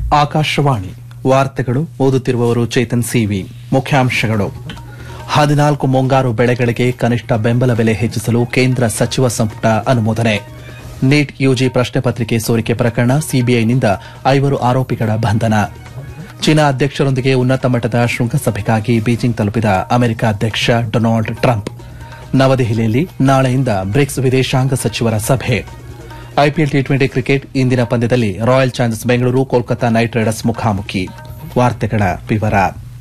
ಆಕಾಶವಾಣಿ ವಾರ್ತೆಗಳು ಓದುತ್ತಿರುವವರು ಚೇತನ್ ಸಿವಿ ಮುಖ್ಯಾಂಶಗಳು ಹದಿನಾಲ್ಕು ಮುಂಗಾರು ಬೆಳೆಗಳಿಗೆ ಕನಿಷ್ಠ ಬೆಂಬಲ ಬೆಲೆ ಹೆಚ್ಚಿಸಲು ಕೇಂದ್ರ ಸಚಿವ ಸಂಪುಟ ಅನುಮೋದನೆ ನೀಟ್ ಯುಜಿ ಪ್ರಶ್ನೆ ಪತ್ರಿಕೆ ಸೋರಿಕೆ ಪ್ರಕರಣ ಸಿಬಿಐನಿಂದ ಐವರು ಆರೋಪಿಗಳ ಬಂಧನ ಚೀನಾ ಅಧ್ಯಕ್ಷರೊಂದಿಗೆ ಉನ್ನತ ಮಟ್ಟದ ಶೃಂಗಸಭೆಗಾಗಿ ಬೀಜಿಂಗ್ ತಲುಪಿದ ಅಮೆರಿಕ ಅಧ್ಯಕ್ಷ ಡೊನಾಲ್ಡ್ ಟ್ರಂಪ್ ನವದೆಹಲಿಯಲ್ಲಿ ನಾಳೆಯಿಂದ ಬ್ರಿಕ್ಸ್ ವಿದೇಶಾಂಗ ಸಚಿವರ ಸಭೆ ಐಪಿಎಲ್ ಟಿ ಟ್ವೆಂಟಿ ಕ್ರಿಕೆಟ್ ಇಂದಿನ ಪಂದ್ಯದಲ್ಲಿ royal challengers Bengaluru Kolkata knight riders ಮುಖಾಮುಖಿ ವಾರ್ತೆಗಳ ವಿವರ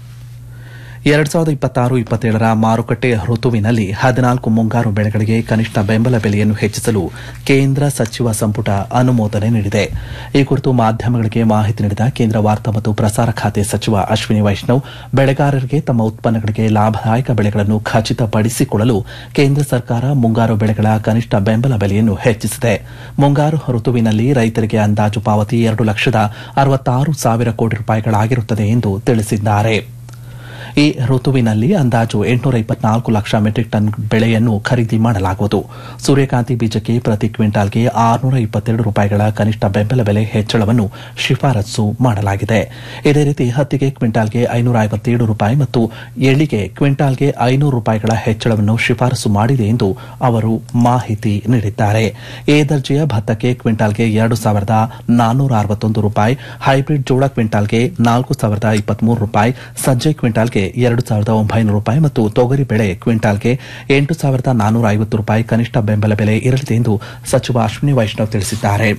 ಎರಡ್ ಸಾವಿರದ ಇಪ್ಪತ್ತಾರು ಇಪ್ಪತ್ತೇಳರ ಮಾರುಕಟ್ಟೆ ಋತುವಿನಲ್ಲಿ ಹದಿನಾಲ್ಕು ಮುಂಗಾರು ಬೆಳೆಗಳಿಗೆ ಕನಿಷ್ಠ ಬೆಂಬಲ ಬೆಲೆಯನ್ನು ಹೆಚ್ಚಿಸಲು ಕೇಂದ್ರ ಸಚಿವ ಸಂಪುಟ ಅನುಮೋದನೆ ನೀಡಿದೆ ಈ ಕುರಿತು ಮಾಧ್ಯಮಗಳಿಗೆ ಮಾಹಿತಿ ನೀಡಿದ ಕೇಂದ್ರ ವಾರ್ತಾ ಮತ್ತು ಪ್ರಸಾರ ಖಾತೆ ಸಚಿವ ಅಶ್ವಿನಿ ವೈಷ್ಣವ್ ಬೆಳೆಗಾರರಿಗೆ ತಮ್ಮ ಉತ್ಪನ್ನಗಳಿಗೆ ಲಾಭದಾಯಕ ಬೆಳೆಗಳನ್ನು ಖಚಿತಪಡಿಸಿಕೊಳ್ಳಲು ಕೇಂದ್ರ ಸರ್ಕಾರ ಮುಂಗಾರು ಬೆಳೆಗಳ ಕನಿಷ್ಠ ಬೆಂಬಲ ಬೆಲೆಯನ್ನು ಹೆಚ್ಚಿಸಿದೆ ಮುಂಗಾರು ಋತುವಿನಲ್ಲಿ ರೈತರಿಗೆ ಅಂದಾಜು ಪಾವತಿ ಎರಡು ಲಕ್ಷದ ಅರವತ್ತಾರು ಸಾವಿರ ಕೋಟಿ ರೂಪಾಯಿಗಳಾಗಿರುತ್ತದೆ ಎಂದು ತಿಳಿಸಿದ್ದಾರೆ ಈ ಋತುವಿನಲ್ಲಿ ಅಂದಾಜು ಎಂಟುನೂರ ಇಪ್ಪತ್ನಾಲ್ಕು ಲಕ್ಷ ಮೆಟ್ರಿಕ್ ಟನ್ ಬೆಳೆಯನ್ನು ಖರೀದಿ ಮಾಡಲಾಗುವುದು ಸೂರ್ಯಕಾಂತಿ ಬೀಜಕ್ಕೆ ಪ್ರತಿ ಕ್ವಿಂಟಾಲ್ಗೆ ಆರುನೂರ ಇಪ್ಪತ್ತೆರಡು ರೂಪಾಯಿಗಳ ಕನಿಷ್ಠ ಬೆಂಬಲ ಬೆಲೆ ಹೆಚ್ಚಳವನ್ನು ಶಿಫಾರಸು ಮಾಡಲಾಗಿದೆ ಇದೇ ರೀತಿ ಹತ್ತಿಗೆ ಕ್ವಿಂಟಾಲ್ಗೆ ಐನೂರ ಐವತ್ತೇಳು ರೂಪಾಯಿ ಮತ್ತು ಎಳ್ಳಿಗೆ ಕ್ವಿಂಟಾಲ್ಗೆ ಐನೂರು ರೂಪಾಯಿಗಳ ಹೆಚ್ಚಳವನ್ನು ಶಿಫಾರಸು ಮಾಡಿದೆ ಎಂದು ಅವರು ಮಾಹಿತಿ ನೀಡಿದ್ದಾರೆ ಎ ದರ್ಜೆಯ ಭತ್ತಕ್ಕೆ ಕ್ವಿಂಟಾಲ್ಗೆ ಎರಡು ಸಾವಿರದ ನಾನ್ನೂರ ಅರವತ್ತೊಂದು ರೂಪಾಯಿ ಹೈಬ್ರಿಡ್ ಜೋಳ ಕ್ವಿಂಟಾಲ್ಗೆ ನಾಲ್ಕು ಸಾವಿರದ ಇಪ್ಪತ್ಮೂರು ರೂಪಾಯಿ ಸಜ್ಜೆ ಕ್ವಿಂಟಾಲ್ಗೆ ಎರಡು ಸಾವಿರದ ಒಂಬೈನೂರು ರೂಪಾಯಿ ಮತ್ತು ತೊಗರಿ ಬೆಳೆ ಕ್ವಿಂಟಾಲ್ಗೆ ಎಂಟು ಸಾವಿರದ ನಾನ್ನೂರ ಐವತ್ತು ರೂಪಾಯಿ ಕನಿಷ್ಠ ಬೆಂಬಲ ಬೆಲೆ ಇರಲಿದೆ ಎಂದು ಸಚಿವ ಅಶ್ವಿನಿ ವೈಷ್ಣವ್ ತಿಳಿಸಿದ್ದಾರೆ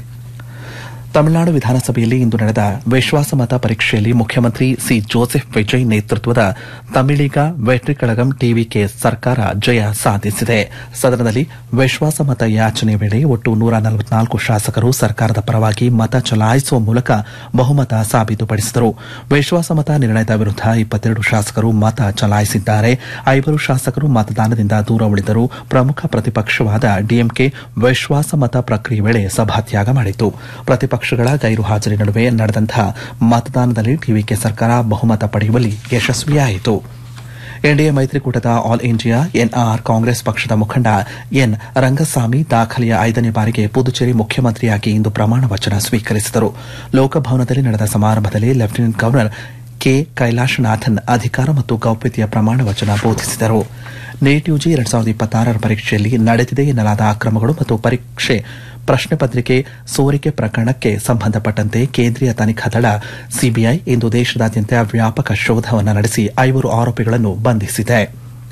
ತಮಿಳುನಾಡು ವಿಧಾನಸಭೆಯಲ್ಲಿ ಇಂದು ನಡೆದ ವಿಶ್ವಾಸಮತ ಪರೀಕ್ಷೆಯಲ್ಲಿ ಮುಖ್ಯಮಂತ್ರಿ ಸಿ ಜೋಸೆಫ್ ವಿಜಯ್ ನೇತೃತ್ವದ ತಮಿಳಿಗ ವೆಟ್ರಿ ಕಳಗಂ ಟಿವಿಕೆ ಸರ್ಕಾರ ಜಯ ಸಾಧಿಸಿದೆ ಸದನದಲ್ಲಿ ವಿಶ್ವಾಸಮತ ಯಾಚನೆ ವೇಳೆ ಒಟ್ಟು ನೂರ ನಲವತ್ನಾಲ್ಕು ಶಾಸಕರು ಸರ್ಕಾರದ ಪರವಾಗಿ ಮತ ಚಲಾಯಿಸುವ ಮೂಲಕ ಬಹುಮತ ಸಾಬೀತುಪಡಿಸಿದರು ವಿಶ್ವಾಸಮತ ನಿರ್ಣಯದ ವಿರುದ್ಧ ಇಪ್ಪತ್ತೆರಡು ಶಾಸಕರು ಮತ ಚಲಾಯಿಸಿದ್ದಾರೆ ಐವರು ಶಾಸಕರು ಮತದಾನದಿಂದ ದೂರ ಉಳಿದರು ಪ್ರಮುಖ ಪ್ರತಿಪಕ್ಷವಾದ ಡಿಎಂಕೆ ವಿಶ್ವಾಸಮತ ಪ್ರಕ್ರಿಯೆ ವೇಳೆ ಸಭಾತ್ಯಾಗ ಮಾಡಿತು ಪ್ರತಿಪಕ್ಷಗಳ ಗೈರು ಹಾಜರಿ ನಡುವೆ ನಡೆದಂತಹ ಮತದಾನದಲ್ಲಿ ಟಿವಿಕೆ ಸರ್ಕಾರ ಬಹುಮತ ಪಡೆಯುವಲ್ಲಿ ಯಶಸ್ವಿಯಾಯಿತು ಎನ್ಡಿಎ ಮೈತ್ರಿಕೂಟದ ಆಲ್ ಇಂಡಿಯಾ ಎನ್ಆರ್ ಕಾಂಗ್ರೆಸ್ ಪಕ್ಷದ ಮುಖಂಡ ಎನ್ ರಂಗಸ್ವಾಮಿ ದಾಖಲೆಯ ಐದನೇ ಬಾರಿಗೆ ಪುದುಚೇರಿ ಮುಖ್ಯಮಂತ್ರಿಯಾಗಿ ಇಂದು ಪ್ರಮಾಣ ವಚನ ಸ್ವೀಕರಿಸಿದರು ಲೋಕಭವನದಲ್ಲಿ ನಡೆದ ಸಮಾರಂಭದಲ್ಲಿ ಲೆಫ್ಟಿನೆಂಟ್ ಗವರ್ನರ್ ಕೆ ಕೈಲಾಶನಾಥನ್ ಅಧಿಕಾರ ಮತ್ತು ಗೌಪ್ಯತೆಯ ಪ್ರಮಾಣ ವಚನ ಬೋಧಿಸಿದರು ನೀಟ್ ಯುಜಿ ಎರಡ್ ಸಾವಿರದ ಇಪ್ಪತ್ತಾರರ ಪರೀಕ್ಷೆಯಲ್ಲಿ ನಡೆದಿದೆ ಎನ್ನಲಾದ ಅಕ್ರಮಗಳು ಮತ್ತು ಪರೀಕ್ಷೆ ಪ್ರಶ್ನೆ ಪತ್ರಿಕೆ ಸೋರಿಕೆ ಪ್ರಕರಣಕ್ಕೆ ಸಂಬಂಧಪಟ್ಟಂತೆ ಕೇಂದ್ರೀಯ ತನಿಖಾ ದಳ ಸಿಬಿಐ ಇಂದು ದೇಶದಾದ್ಯಂತ ವ್ಯಾಪಕ ಶೋಧವನ್ನು ನಡೆಸಿ ಐವರು ಆರೋಪಿಗಳನ್ನು ಬಂಧಿಸಿದೆ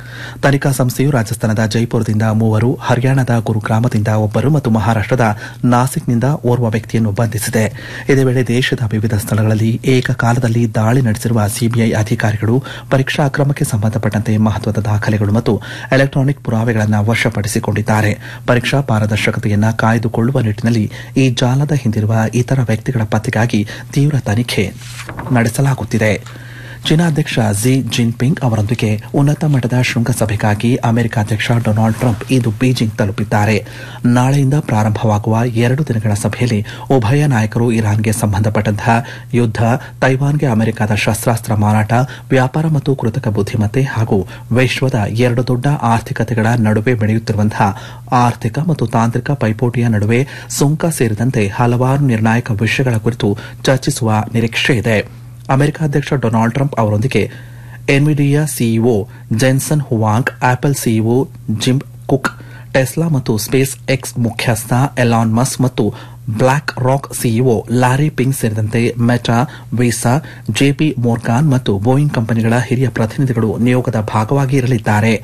ತನಿಖಾ ಸಂಸ್ಥೆಯು ರಾಜಸ್ಥಾನದ ಜೈಪುರದಿಂದ ಮೂವರು ಹರಿಯಾಣದ ಗುರುಗ್ರಾಮದಿಂದ ಒಬ್ಬರು ಮತ್ತು ಮಹಾರಾಷ್ಟದ ನಾಸಿಕ್ನಿಂದ ಓರ್ವ ವ್ಯಕ್ತಿಯನ್ನು ಬಂಧಿಸಿದೆ ಇದೇ ವೇಳೆ ದೇಶದ ವಿವಿಧ ಸ್ಥಳಗಳಲ್ಲಿ ಏಕಕಾಲದಲ್ಲಿ ದಾಳಿ ನಡೆಸಿರುವ ಸಿಬಿಐ ಅಧಿಕಾರಿಗಳು ಪರೀಕ್ಷಾ ಅಕ್ರಮಕ್ಕೆ ಸಂಬಂಧಪಟ್ಟಂತೆ ಮಹತ್ವದ ದಾಖಲೆಗಳು ಮತ್ತು ಎಲೆಕ್ಟ್ರಾನಿಕ್ ಪುರಾವೆಗಳನ್ನು ವಶಪಡಿಸಿಕೊಂಡಿದ್ದಾರೆ ಪರೀಕ್ಷಾ ಪಾರದರ್ಶಕತೆಯನ್ನು ಕಾಯ್ದುಕೊಳ್ಳುವ ನಿಟ್ಟಿನಲ್ಲಿ ಈ ಜಾಲದ ಹಿಂದಿರುವ ಇತರ ವ್ಯಕ್ತಿಗಳ ಪತ್ತೆಗಾಗಿ ತೀವ್ರ ತನಿಖೆ ನಡೆಸಲಾಗುತ್ತಿದೆ ಚೀನಾ ಅಧ್ಯಕ್ಷ ಝಿ ಜಿನ್ಪಿಂಗ್ ಅವರೊಂದಿಗೆ ಉನ್ನತ ಮಟ್ಟದ ಶೃಂಗಸಭೆಗಾಗಿ ಅಮೆರಿಕ ಅಧ್ಯಕ್ಷ ಡೊನಾಲ್ಡ್ ಟ್ರಂಪ್ ಇಂದು ಬೀಜಿಂಗ್ ತಲುಪಿದ್ದಾರೆ ನಾಳೆಯಿಂದ ಪ್ರಾರಂಭವಾಗುವ ಎರಡು ದಿನಗಳ ಸಭೆಯಲ್ಲಿ ಉಭಯ ನಾಯಕರು ಇರಾನ್ಗೆ ಸಂಬಂಧಪಟ್ಟಂತಹ ಯುದ್ದ ತೈವಾನ್ಗೆ ಅಮೆರಿಕದ ಶಸ್ತ್ರಾಸ್ತ್ರ ಮಾರಾಟ ವ್ಯಾಪಾರ ಮತ್ತು ಕೃತಕ ಬುದ್ದಿಮತ್ತೆ ಹಾಗೂ ವಿಶ್ವದ ಎರಡು ದೊಡ್ಡ ಆರ್ಥಿಕತೆಗಳ ನಡುವೆ ಬೆಳೆಯುತ್ತಿರುವಂತಹ ಆರ್ಥಿಕ ಮತ್ತು ತಾಂತ್ರಿಕ ಪೈಪೋಟಿಯ ನಡುವೆ ಸುಂಕ ಸೇರಿದಂತೆ ಹಲವಾರು ನಿರ್ಣಾಯಕ ವಿಷಯಗಳ ಕುರಿತು ಚರ್ಚಿಸುವ ನಿರೀಕ್ಷೆಯಿದೆ ಅಮೆರಿಕ ಅಧ್ಯಕ್ಷ ಡೊನಾಲ್ಡ್ ಟ್ರಂಪ್ ಅವರೊಂದಿಗೆ Nvidia CEO Jensen Huang Apple CEO Jim Cook Tesla ಮತ್ತು ಸ್ಪೇಸ್ ಎಕ್ಸ್ ಮುಖ್ಯಸ್ಥ ಎಲಾನ್ ಮಸ್ ಮತ್ತು BlackRock CEO Larry Fink ಸೇರಿದಂತೆ ಮೆಟಾ ವೀಸಾ ಜೆಪಿ ಮೋರ್ಗಾನ್ ಮತ್ತು ಬೋಯಿಂಗ್ ಕಂಪನಿಗಳ ಹಿರಿಯ ಪ್ರತಿನಿಧಿಗಳು ನಿಯೋಗದ ಭಾಗವಾಗಿ ಇರಲಿದ್ದಾರೆ